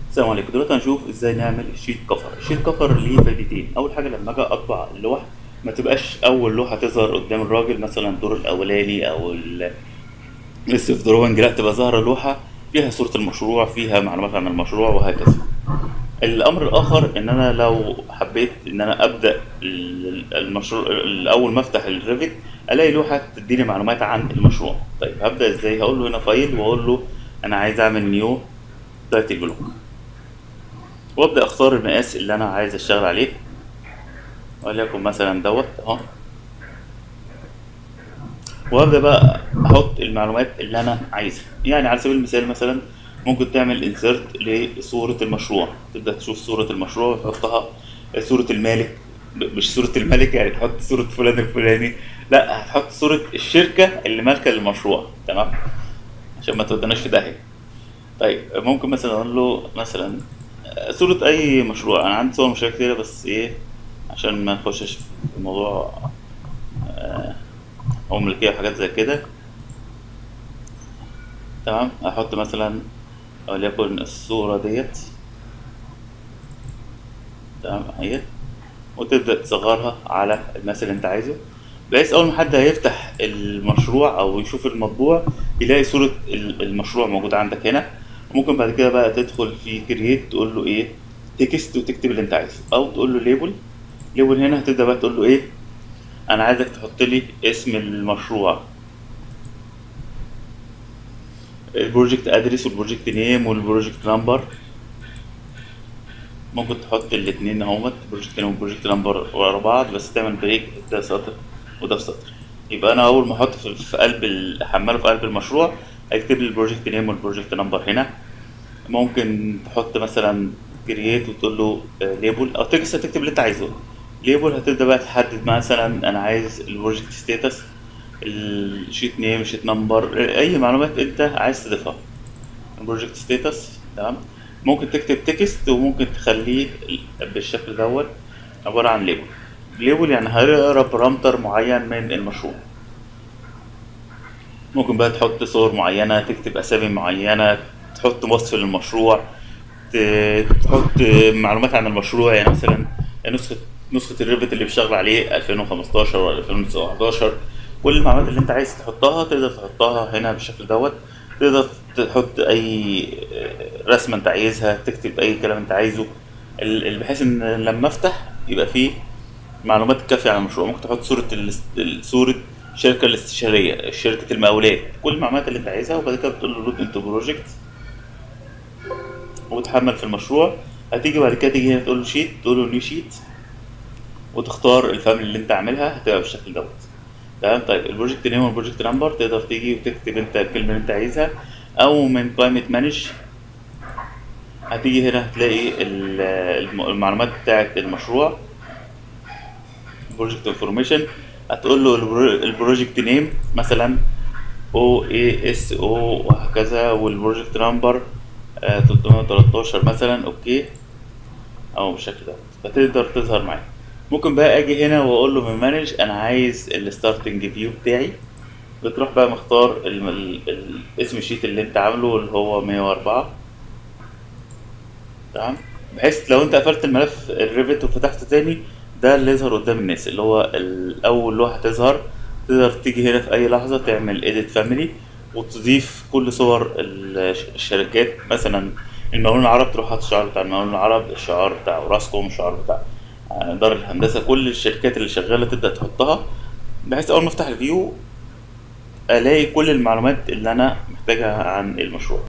السلام عليكم دلوقتي هنشوف ازاي نعمل شيت كفر الشيت كفر ليه فايدتين اول حاجه لما اجي اطبع اللوح ما تبقاش اول لوحه تظهر قدام الراجل مثلا الدور الاولاني او ال- السيف دروينج لا تبقى ظاهره لوحه فيها صوره المشروع فيها معلومات عن المشروع وهكذا الامر الاخر ان انا لو حبيت ان انا ابدا ال- المشروع اول ما افتح الريفت الاقي لوحه تديني معلومات عن المشروع طيب هبدا ازاي هقول له هنا فايل واقول له انا عايز اعمل نيو تايتل بلوك وابدا اختار المقاس اللي انا عايز اشتغل عليه وليكن مثلا دوت اهو وابدا بقى احط المعلومات اللي انا عايزها يعني على سبيل المثال مثلا ممكن تعمل انسيرت لصورة المشروع تبدا تشوف صورة المشروع وتحطها صورة المالك ب- مش صورة الملك يعني تحط صورة فلان الفلاني لا هتحط صورة الشركة اللي مالكة للمشروع تمام عشان ما تودناش في داهية طيب ممكن مثلا اقول له مثلا صورة أي مشروع أنا عندي صور مشاريع كتيرة بس إيه عشان ما نخشش في موضوع آه، أو ملكية وحاجات زي كده تمام أحط مثلا وليكن الصورة ديت تمام أهي وتبدأ تصغرها على المثل اللي أنت عايزه بحيث أول ما حد هيفتح المشروع أو يشوف المطبوع يلاقي صورة ال- المشروع موجودة عندك هنا ممكن بعد كده بقى تدخل في كرييت تقول له ايه تكست وتكتب اللي انت عايزه او تقول له ليبل ليبل هنا هتبدا بقى تقول له ايه انا عايزك تحط لي اسم المشروع البروجكت ادرس والبروجكت نيم والبروجكت نمبر ممكن تحط الاثنين اهوت بروجكت نيم والبروجكت نمبر ورا بعض بس تعمل بريك ده سطر وده في سطر يبقى انا اول ما احط في في قلب ال- احمله في قلب المشروع هيكتب لي البروجكت نيم والبروجكت نمبر هنا ممكن تحط مثلا كرييت وتقول له ليبل او تكست تكتب اللي انت عايزه ليبل هتبدا بقى تحدد مثلا انا عايز البروجكت ستاتس الشيت نيم شيت نمبر اي معلومات انت عايز تضيفها البروجكت ستاتس تمام ممكن تكتب تكست وممكن تخليه بالشكل دوت عباره عن ليبل ليبل يعني هيقرا بارامتر معين من المشروع ممكن بقى تحط صور معينة تكتب أسامي معينة تحط وصف للمشروع ت- تحط معلومات عن المشروع يعني مثلا نسخة نسخة الريفت اللي بيشتغل عليه 2015 ولا 2019 كل المعلومات اللي انت عايز تحطها تقدر تحطها هنا بالشكل دوت تقدر تحط اي رسمة انت عايزها تكتب اي كلام انت عايزه ال- ال- بحيث ان لما افتح يبقى فيه معلومات كافية عن المشروع ممكن تحط صورة الاس- ال- صورة الشركة الاستشارية شركة المقاولات كل المعلومات اللي انت عايزها وبعد كده بتقول له لود انتو بروجكت وتحمل في المشروع هتيجي بعد كده تيجي هنا تقول له شيت تقول له نيو شيت وتختار الفاميلي اللي انت عاملها هتبقى بالشكل دوت تمام طيب البروجكت نيم والبروجكت نمبر تقدر تيجي وتكتب انت الكلمة اللي انت عايزها او من قائمة مانج هتيجي هنا هتلاقي ال- الم- المعلومات بتاعت المشروع بروجكت انفورميشن هتقول له البرو- البروجكت نيم مثلا او اي اس او وهكذا والبروجكت نمبر 313 مثلا اوكي او بالشكل ده فتقدر تظهر معايا ممكن بقى اجي هنا واقول له من مانج انا عايز الستارتنج فيو بتاعي بتروح بقى مختار ال- ال- ال- اسم الشيت اللي انت عامله اللي هو 104 تمام بحيث لو انت قفلت الملف الريفت وفتحته تاني ده اللي يظهر قدام الناس اللي هو الاول لوحه تظهر تقدر تيجي هنا في اي لحظه تعمل edit family وتضيف كل صور الش- الشركات مثلا المقاولون العرب تروح حاطط الشعار بتاع المقاولون العرب الشعار بتاع اوراسكوم الشعار بتاع آه، دار الهندسه كل الشركات اللي شغاله تبدا تحطها بحيث اول ما افتح الفيو الاقي كل المعلومات اللي انا محتاجها عن المشروع